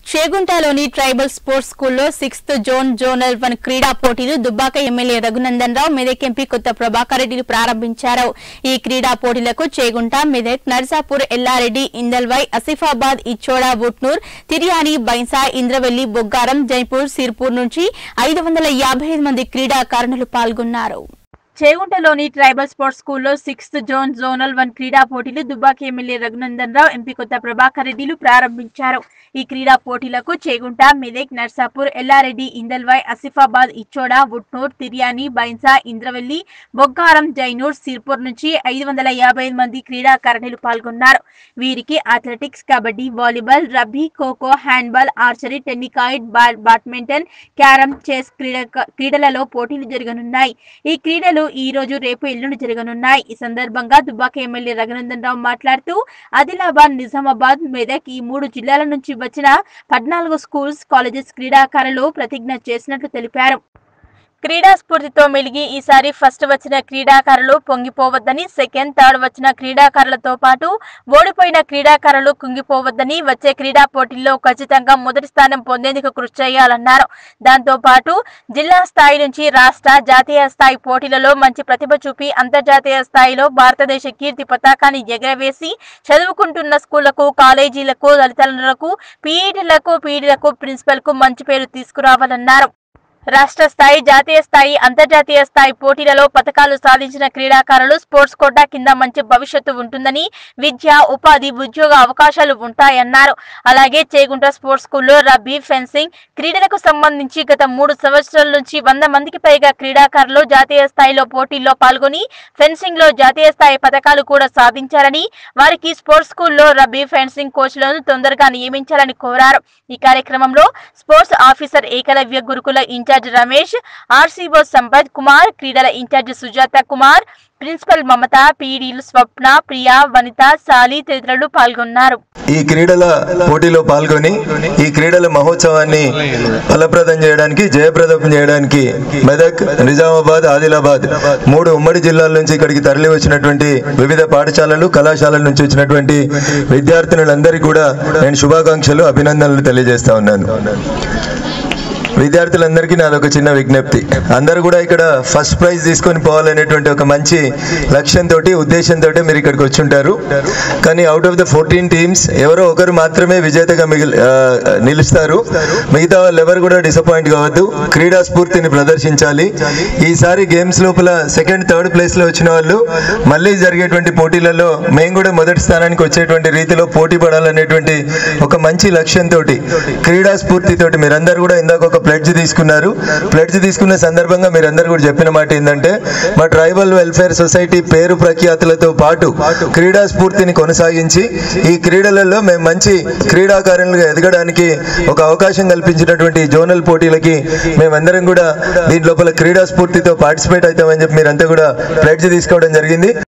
చేగుంటలోని tribal sports స్కూల్లో sixth zone zonal one క్రీడా పోటీలు దుబ్బాక ఎమ్మెల్యే రఘునందన్ రావు మెదక్ ఎంపీ కొత్త ప్రభాకర్ రెడ్డిలు ప్రారంభించారు ఈ క్రీడా పోటీలకు చేగుంట మెదక్ నర్సాపూర్ ఎల్లారెడ్డి ఇందల్వై ఆసిఫాబాద్ ఇచ్చోడా బుట్నూర్ తిరియాని బైన్సా ఇంద్రవెల్లి బొగ్గారం జైపూర్ సిర్పూర్ నుంచి ఐదు వందల యాభై ఐదు మంది క్రీడాకారుణులు పాల్గొన్నారు చేగుంటలోని ట్రైబల్ స్పోర్ట్స్ స్కూల్లో సిక్స్త్ జోన్ జోనల్ వన్ క్రీడా పోటీలు దుబ్బాక ఎమ్మెల్యే రఘునందన్ రావు ఎంపీ కొత్త ప్రభాకర్ రెడ్డిలు ప్రారంభించారు ఈ క్రీడా పోటీలకు చేగుంట మెదక్ నర్సాపూర్ ఎల్లారెడ్డి ఇందల్వాయ్ ఆసిఫాబాద్ ఇచ్చోడా ఉట్నూర్ తిర్యాని బైన్సా ఇంద్రవెల్లి బొగ్గారం జైనూర్ సిర్పూర్ నుంచి ఐదు వందల యాభై ఐదు మంది క్రీడాకారిణులు పాల్గొన్నారు వీరికి athletics kabaddi volleyball rugby kho kho handball archery tennikoit ball badminton carrom chess క్రీడ క్రీడలలో పోటీలు జరగనున్నాయి ఈ క్రీడలు ఈ రోజు రేపు ఎల్లుండి జరగనున్నాయి ఈ సందర్భంగా దుబ్బాక ఎమ్మెల్యే రఘునందన్ రావు మాట్లాడుతూ ఆదిలాబాద్ నిజామాబాద్ మెదక్ ఈ మూడు జిల్లాల నుంచి వచ్చిన పద్నాలుగు స్కూల్స్ కాలేజెస్ క్రీడాకారులు ప్రతిజ్ఞ చేసినట్లు తెలిపారు క్రీడా స్ఫూర్తితో మెలిగి ఈసారి ఫస్ట్ వచ్చిన క్రీడాకారులు పొంగిపోవద్దని సెకండ్ థర్డ్ వచ్చిన క్రీడాకారులతో పాటు ఓడిపోయిన క్రీడాకారులు కుంగిపోవద్దని వచ్చే క్రీడా పోటీల్లో ఖచ్చితంగా మొదటి స్థానం పొందేందుకు కృషి చేయాలన్నారు దాంతో పాటు జిల్లా స్థాయి నుంచి రాష్ట్ర జాతీయ స్థాయి పోటీలలో మంచి ప్రతిభ చూపి అంతర్జాతీయ స్థాయిలో భారతదేశ కీర్తి పతాకాన్ని ఎగరవేసి చదువుకుంటున్న స్కూళ్లకు కాలేజీలకు తల్లిదండ్రులకు పీఈటీలకు పీఈడీలకు ప్రిన్సిపల్ కు మంచి పేరు తీసుకురావాలన్నారు రాష్ట్ర స్థాయి జాతీయ స్థాయి అంతర్జాతీయ స్థాయి పోటీలలో పథకాలు సాధించిన క్రీడాకారులు స్పోర్ట్స్ కోటా కింద మంచి భవిష్యత్తు ఉంటుందని విద్య ఉపాధి ఉద్యోగ అవకాశాలు ఉంటాయన్నారు అలాగే చేగుంట స్పోర్ట్స్ స్కూల్లో రబ్బీ ఫెన్సింగ్ క్రీడలకు సంబంధించి గత మూడు సంవత్సరాల నుంచి వంద మందికి పైగా క్రీడాకారులు జాతీయ స్థాయిలో పోటీల్లో పాల్గొని ఫెన్సింగ్ లో జాతీయ స్థాయి పథకాలు కూడా సాధించారని వారికి స్పోర్ట్స్ స్కూల్లో రబ్బీ ఫెన్సింగ్ కోచ్లను తొందరగా నియమించాలని కోరారు ఈ కార్యక్రమంలో sports officer Ekalavya Gurukula incharge Ramesh RCO Sampath Kumar క్రీడల ఇన్ఛార్జ్ సుజాత కుమార్ ప్రిన్సిపల్ మమత పీడీలు స్వప్న ప్రియా వనిత సాలి తదితరులు పాల్గొన్నారు ఈ క్రీడల పోటీలో పాల్గొని ఈ క్రీడల మహోత్సవాన్ని ఫలప్రదం చేయడానికి జయప్రదం చేయడానికి మెదక్ నిజామాబాద్ ఆదిలాబాద్ మూడు ఉమ్మడి జిల్లాల నుంచి ఇక్కడికి తరలి వచ్చినటువంటి వివిధ పాఠశాలలు కళాశాలల నుంచి వచ్చినటువంటి విద్యార్థినులందరికీ కూడా నేను శుభాకాంక్షలు అభినందనలు తెలియజేస్తా ఉన్నాను విద్యార్థులందరికీ నాది ఒక చిన్న విజ్ఞప్తి అందరూ కూడా ఇక్కడ ఫస్ట్ ప్రైజ్ తీసుకొని పోవాలనేటువంటి ఒక మంచి లక్ష్యంతో ఉద్దేశంతో మీరు ఇక్కడికి వచ్చి ఉంటారు కానీ out of the fourteen teams ఎవరో ఒకరు మాత్రమే విజేతగా మిగిలి ఆ, నిలుస్తారు మిగతా వాళ్ళు ఎవరు కూడా డిసప్పాయింట్ కావద్దు క్రీడా స్ఫూర్తిని ప్రదర్శించాలి ఈసారి గేమ్స్ లోపల సెకండ్ థర్డ్ ప్లేస్ లో వచ్చిన వాళ్ళు మళ్ళీ జరిగేటువంటి పోటీలలో మేము కూడా మొదటి స్థానానికి వచ్చేటువంటి రీతిలో పోటీ పడాలనేటువంటి ఒక మంచి లక్ష్యంతో క్రీడా స్ఫూర్తితోటి మీరందరూ కూడా ఇందాక ఒక ప్లెడ్జ్ తీసుకున్నారు ప్లెడ్జ్ తీసుకున్న సందర్భంగా మీరందరూ కూడా చెప్పిన మాట ఏంటంటే మా ట్రైబల్ వెల్ఫేర్ సొసైటీ పేరు ప్రఖ్యాతులతో పాటు క్రీడా స్ఫూర్తిని కొనసాగించి ఈ క్రీడలలో మేము మంచి క్రీడాకారులుగా ఎదగడానికి ఒక అవకాశం కల్పించినటువంటి ఈ జోనల్ పోటీలకి మేమందరం కూడా దీని లోపల క్రీడా స్ఫూర్తితో పార్టిసిపేట్ అవుతామని చెప్పి మీరంతా కూడా ప్లెడ్జ్ తీసుకోవడం జరిగింది